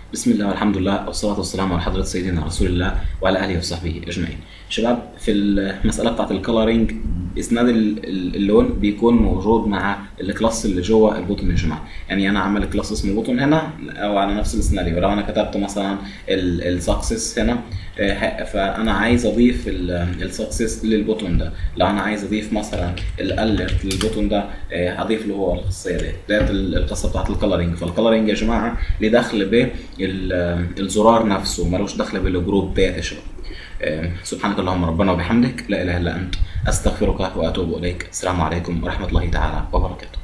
بسم الله والحمد لله والصلاة والسلام على حضرة سيدنا رسول الله وعلى آله وصحبه أجمعين. شباب في المسألة بتاعت الكولرينج إسناد ال- ال- اللون بيكون موجود مع الكلاس اللي جوه البوتون يا جماعة. يعني أنا عامل كلاس اسمه بوتون هنا أو على نفس السيناريو لو أنا كتبت مثلا السكسس هنا آه، ح- فأنا عايز أضيف السكسس للبوتون ده. لو أنا عايز أضيف مثلا الالرت للبوتون ده آه، هضيف له هو الخاصية ديت. ديت ال- القصة بتاعت الكولرينج فالكولرينج يا جماعة ليه دخل بالزرار نفسه ملوش دخل بالجروب ديت يا شباب آه، سبحانك اللهم ربنا وبحمدك لا اله الا انت استغفرك واتوب اليك السلام عليكم ورحمه الله تعالى وبركاته